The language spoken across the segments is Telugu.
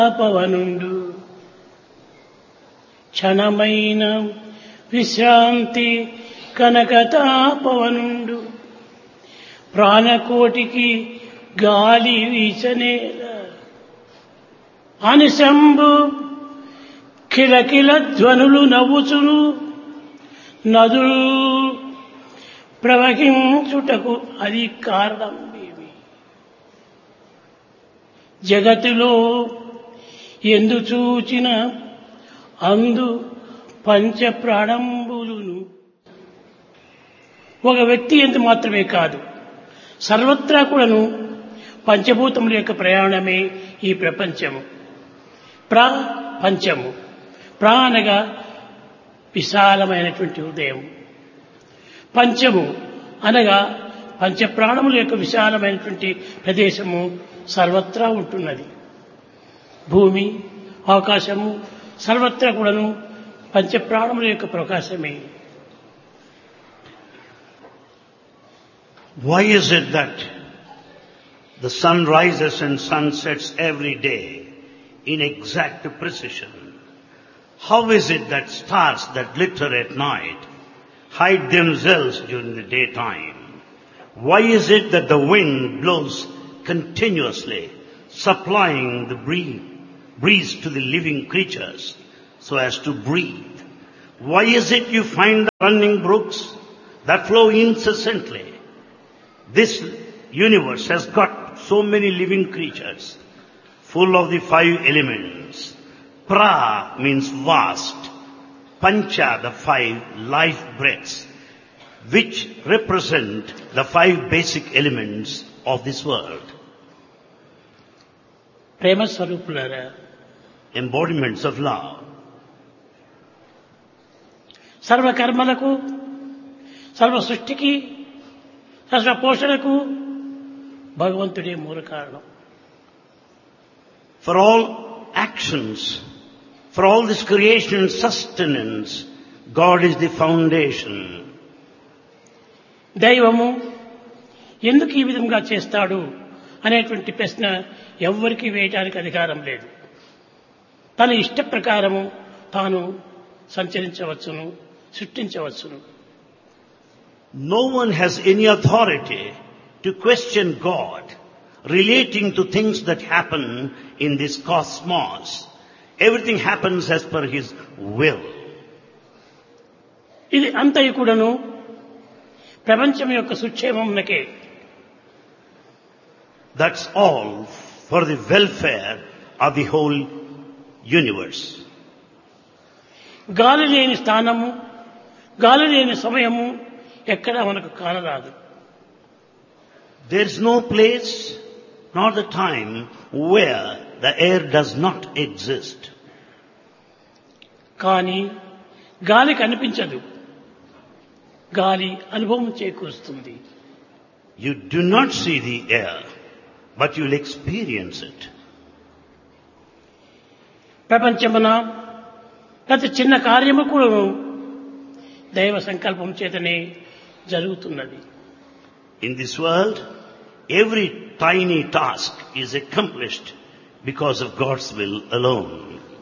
పవనుండు క్షణమైన విశ్రాంతి కనకతాపవనుండు ప్రాణకోటికి గాలి వీచనేల అనిశంభు కిలకిల ధ్వనులు నవ్వుచును నదులు ప్రవహించుటకు అది కారణం ఏమి జగతిలో ఎందు చూచిన అందు పంచ ప్రాణంబులును ఒక వ్యక్తి ఎందు మాత్రమే కాదు సర్వత్రా కూడాను పంచభూతముల యొక్క ప్రయాణమే ఈ ప్రపంచము ప్రా పంచము ప్రా అనగా విశాలమైనటువంటి హృదయం పంచము అనగా పంచప్రాణముల యొక్క విశాలమైనటువంటి ప్రదేశము సర్వత్రా ఉంటున్నది భూమి ఆకాశము సర్వత్రా కూడాను పంచప్రాణముల యొక్క ప్రకాశమే Why is it that the sun rises and sun sets every day in exact precision? How is it that stars that glitter at night hide themselves during the daytime? Why is it that the wind blows continuously, supplying the breeze, breeze to the living creatures so as to breathe? Why is it you find the running brooks that flow incessantly? This universe has got so many living creatures, full of the five elements. Pra means vast. Pancha, the five life breaths, which represent the five basic elements of this world, ప్రేమ స్వరూపులారా embodiments of love. సర్వకర్మలకు సర్వ సృష్టికి సర్వ పోషణకు భగవంతుడే మూల కారణం For all actions, for all this creation and sustenance, God is the foundation. దైవము ఎందుకు ఈ విధంగా చేస్తాడు అనేటువంటి ప్రశ్న ఎవ్వరికి వేయటానికి అధికారం లేదు తన ఇష్ట ప్రకారము తాను సంచరించవచ్చును సృష్టించవచ్చును No one has any authority to question God relating to things that happen in this cosmos. Everything happens as per His will. ఇది అంతయు కూడాను ప్రపంచం యొక్క సుక్షేమమునకే That's all for the welfare of the whole universe. గాలి లేని స్థానము గాలి లేని సమయము ఎక్కడా మనకు కానరాదు There's no place nor the time where the air does not exist. కానీ గాలి కనిపించదు గాలి అనుభవం చేకూరుస్తుంది You do not see the air, but you'll experience it. ప్రపంచమున ప్రతి చిన్న కార్యము కూడా దైవ సంకల్పం చేతనే జరుగుతున్నది In this world, every tiny task is accomplished because of God's will alone.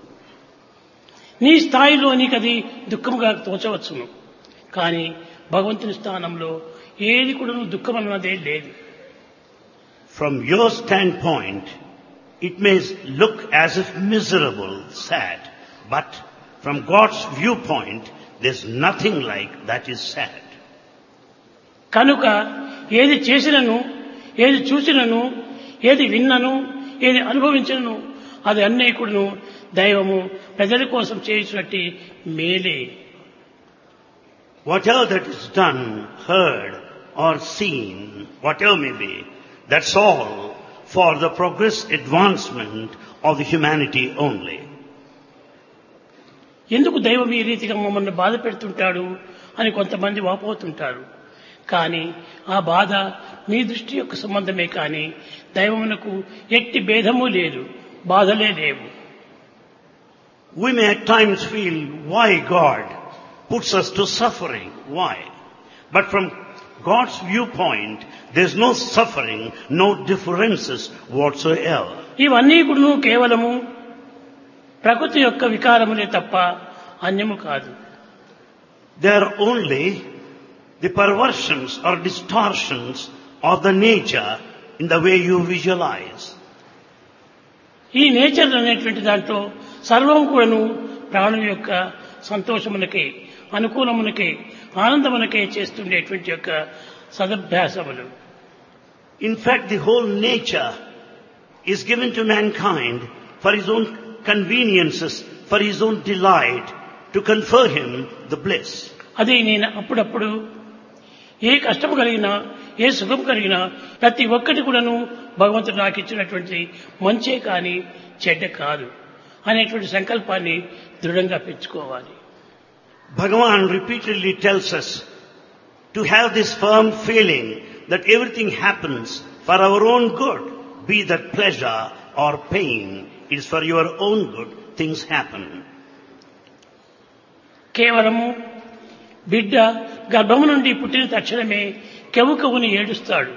నీ స్థాయిలో నీకు అది దుఃఖముగా తోచవచ్చును కానీ భగవంతుని స్థానంలో ఏది కూడా దుఃఖం అన్నదే లేదు From your standpoint, it may look as if miserable, sad, but from God's viewpoint, there's nothing like that is sad. కనుక ఏది చేసినను ఏది చూసినను ఏది విన్నను ఏది అనుభవించినను అది అన్నేకుడును దైవము ప్రజల కోసం చేసినట్టు మేలే Whatever that is done, heard, or seen, whatever may be, that's all for the progress advancement of the humanity only. ఎందుకు దైవం ఈ రీతిగా మమ్మల్ని బాధ పెడుతుంటాడు అని కొంతమంది వాపోతుంటారు కానీ ఆ బాధ మీ దృష్టి యొక్క సంబంధమే కానీ దైవమునకు ఎట్టి భేదము లేదు బాధలే లేవు We may at times feel why God puts us to suffering. Why? But from God's viewpoint, there's no suffering, no differences whatsoever. ఇవన్నీ కూడా కేవలము ప్రకృతి యొక్క వికారములే తప్ప అన్యము కాదు They are only the perversions or distortions of the nature in the way you visualize. ఈ నేచర్ అనేటువంటి దాంట్లో సర్వం కూడాను ప్రాణుల యొక్క సంతోషమునకే అనుకూలమునకే ఆనందమునకే చేస్తుండేటువంటి యొక్క సదభ్యాసములు In fact, the whole nature is given to mankind for his own conveniences, for his own delight, to confer him the bliss. అది నేను అప్పుడప్పుడు ఏ కష్టం కలిగినా ఏ సుఖం కలిగినా ప్రతి ఒక్కటి కూడాను భగవంతుడు నాకు ఇచ్చినటువంటి మంచే కానీ చెడ్డ కాదు అనేటువంటి సంకల్పాన్ని దృఢంగా పెంచుకోవాలి Bhagavan repeatedly tells us to have this firm feeling that everything happens for our own good, be that pleasure or pain, it is for your own good things happen. కేవలము బిడ్డ గర్భము నుండి పుట్టిన తక్షణమే కెవు కవుని ఏడుస్తాడు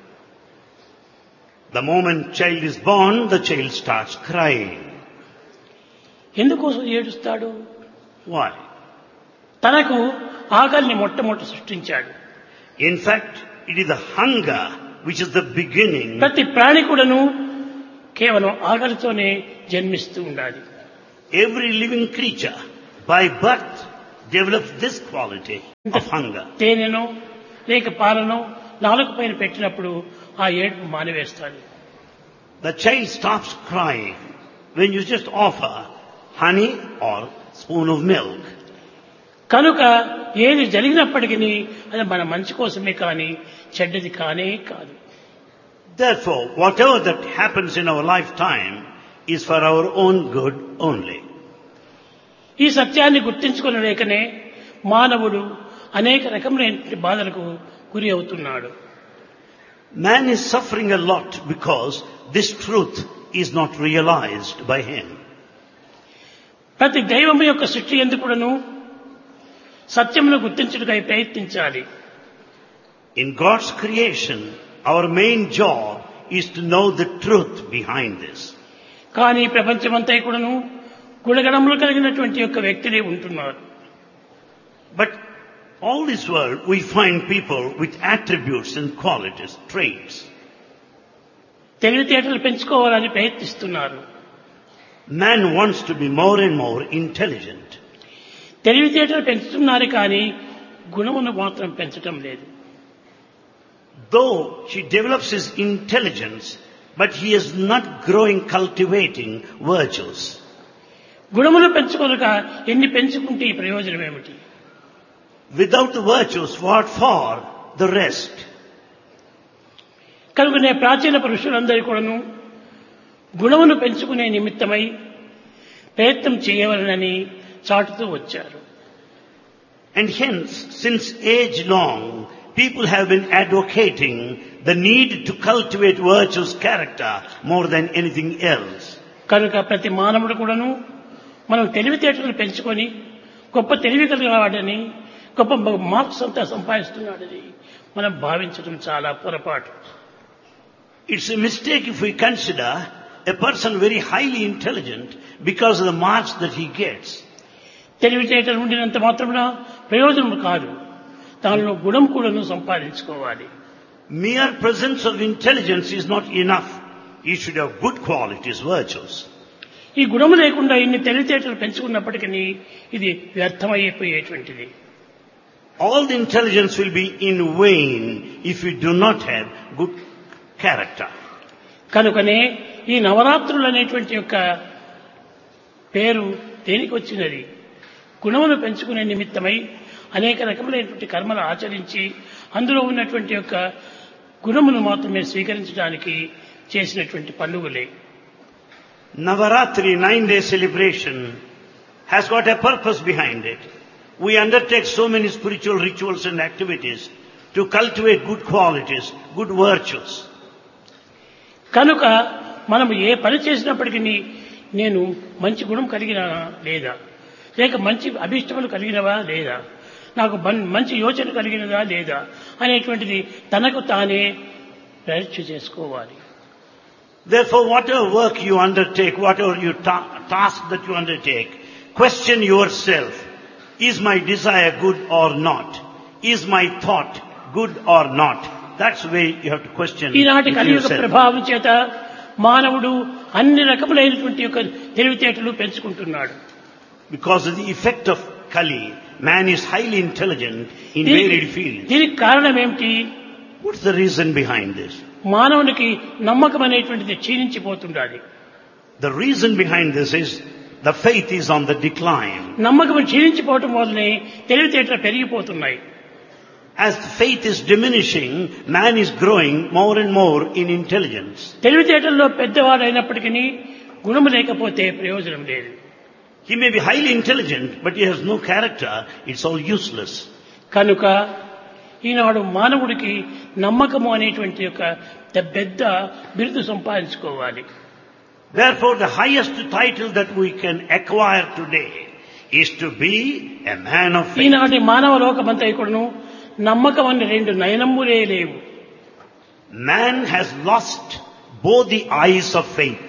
The moment child is born, the child starts crying. ఎందుకోసం ఏడుస్తాడు Why? తనకు ఆకలిని మొట్టమొదట సృష్టించాడు In fact, it is the hunger which is the beginning. ప్రతి ప్రాణి కూడాను కేవలం ఆకలితోనే జన్మిస్తూ ఉండాలి Every living creature by birth develops this quality of hunger. తేనెను లేక పాలను నాలుగు పైన పెట్టినప్పుడు ఆ ఏడుపు మానివేస్తాడు The child stops crying when you just offer honey or spoon of milk. కనుక ఏది జరిగినప్పటికీ అది మన మంచి కోసమే కానీ చెడ్డది కానే కాదు Therefore, whatever that happens in our lifetime is for our own good only. ఈ సత్యాన్ని గుర్తించుకుని లేకనే మానవుడు అనేక రకములైన బాధలకు గురి అవుతున్నాడు Man is suffering a lot because this truth is not realized by him. ప్రతి దైవం యొక్క సృష్టి ఎందుకుడను సత్యమును గుర్తించుటకై ప్రయత్నించాలి In God's creation, our main job is to know the truth behind this. కానీ ప్రపంచమంతా కూడాను గుణగణములు కలిగినటువంటి యొక్క వ్యక్తులే ఉంటున్నారు But all this world, we find people with attributes and qualities, traits. తెలివితేటలు పెంచుకోవాలని ప్రయత్నిస్తున్నారు Man wants to be more and more intelligent. తెలివితేటలు పెంచుతున్నారు కానీ గుణమును మాత్రం పెంచటం లేదు Though he develops his intelligence, but he is not growing cultivating virtues. గుణములు పెంచుకోలేక ఎన్ని పెంచుకుంటే ఈ ప్రయోజనం ఏమిటి Without the virtues, what for the rest? కనుకనే ప్రాచీన పురుషులందరూ కూడాను గుణమును పెంచుకునే నిమిత్తమై ప్రయత్నం చేయవలనని చాటుతూ వచ్చారు And hence, since age long, people have been advocating the need to cultivate virtues character more than anything else. కనుక ప్రతి మానవుడు కూడాను మనం తెలివితేటలు పెంచుకొని గొప్ప తెలివి కలిగిన వాడని గొప్ప మార్క్స్ అంతా సంపాదిస్తున్నాడని మనం భావించడం చాలా పొరపాటు It's a mistake if we consider a person very highly intelligent because of the marks that he gets. తెలివితేటలు ఉండినంత మాత్రమున ప్రయోజనం కాదు దానిలో గుణం కూడాను సంపాదించుకోవాలి Mere presence of intelligence is not enough. You should have good qualities, virtues. ఈ గుణము లేకుండా ఇన్ని తెలివితేటలు పెంచుకున్నప్పటికీ ఇది వ్యర్థమైపోయేటువంటిది All the intelligence will be in vain if you do not have good character. కనుకనే ఈ నవరాత్రులు అనేటువంటి యొక్క పేరు దేనికి వచ్చినది గుణమును పెంచుకునే నిమిత్తమై అనేక రకములైనటువంటి కర్మలు ఆచరించి అందులో ఉన్నటువంటి యొక్క గుణమును మాత్రమే స్వీకరించడానికి చేసినటువంటి పండుగలే Navaratri, nine day celebration, has got a purpose behind it. We undertake so many spiritual rituals and activities to cultivate good qualities, good virtues. కనుక మనం ఏ పని చేసినప్పటికీ నేను మంచి గుణం కలిగినానా లేదా లేక మంచి అభిష్టములు కలిగినవా లేదా నాకు మన్- మంచి యోచన కలిగినదా లేదా అనేటువంటిది తనకు తానే పరీక్ష చేసుకోవాలి Therefore, whatever work you undertake, whatever you ta- task that you undertake, question yourself, is my desire good or not? Is my thought good or not? That's the way you have to question ఈనాటి with కలియుగ yourself. ప్రభావం చేత మానవుడు అన్ని రకములైనటువంటి యొక్క తెలివితేటలు పెంచుకుంటున్నాడు Because of the effect of Kali, man is highly intelligent in దీనికి- varied fields. దీనికి కారణం ఏమిటి What's the reason behind this? మానవునికి నమ్మకం అనేటువంటిది క్షీణించిపోతుండాలి The reason behind this is the faith is on the decline. నమ్మకం క్షీణించిపోవటం వల్లనే తెలివితేటలు పెరిగిపోతున్నాయి As faith is diminishing, man is growing more and more in intelligence. తెలివితేటల్లో పెద్దవాడైనప్పటికీ గుణము లేకపోతే ప్రయోజనం లేదు He may be highly intelligent, but he has no character. It's all useless. కనుక ఈనాడు మానవుడికి నమ్మకము అనేటువంటి యొక్క ద- పెద్ద బిరుదు సంపాదించుకోవాలి Therefore, the highest title that we can acquire today is to be a man of faith. ఈనాటి మానవ లోకమంతా కూడాను నమ్మకం అనే రెండు నయనమ్ములే లేవు Man has lost both the eyes of faith.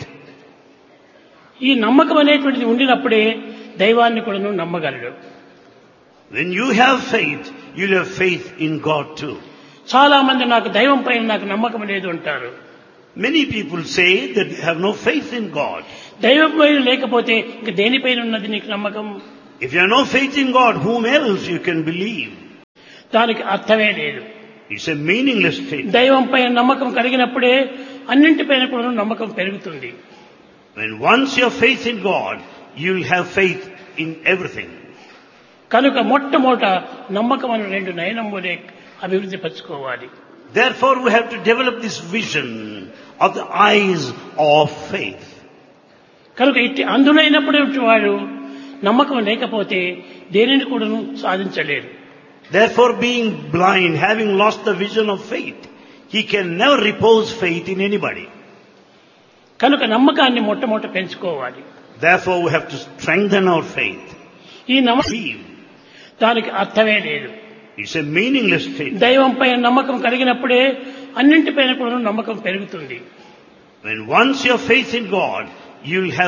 ఈ నమ్మకం అనేటువంటిది ఉండినప్పుడే దైవాన్ని కూడాను నమ్మగలడు When you have faith, you'll have faith in God too. చాలా మంది నాకు దైవం పైన నాకు నమ్మకం లేదు అంటారు Many people say that they have no faith in God. దైవం పైన లేకపోతే ఇంక దేనిపైన ఉన్నది నీకు నమ్మకం If you have no faith in God, whom else you can believe? దానికి అర్థమే లేదు It's a meaningless statement. దైవం పైన నమ్మకం కలిగినప్పుడే అన్నింటిపైన కూడా నమ్మకం పెరుగుతుంది When once you have faith in God, you'll have faith in everything. కనుక మొట్టమొదట నమ్మకం అనే రెండు నయనమ్ములే అభివృద్ధి పరచుకోవాలి Therefore, we have to develop this vision of the eyes of faith. కనుక ఇట్టి అందులైనప్పుడు వాడు నమ్మకం లేకపోతే దేనిని కూడాను సాధించలేరు Therefore, being blind, having lost the vision of faith, he can never repose faith in anybody. కనుక నమ్మకాన్ని మొట్టమొదట పెంచుకోవాలి Therefore, we have to strengthen our faith. ఈ నమ్మకం Believe. దానికి అర్థమే లేదు It's a meaningless statement. దైవం పైన నమ్మకం కలిగినప్పుడే అన్నింటిపైన కూడా నమ్మకం పెరుగుతుంది When once you have faith in God, you'll have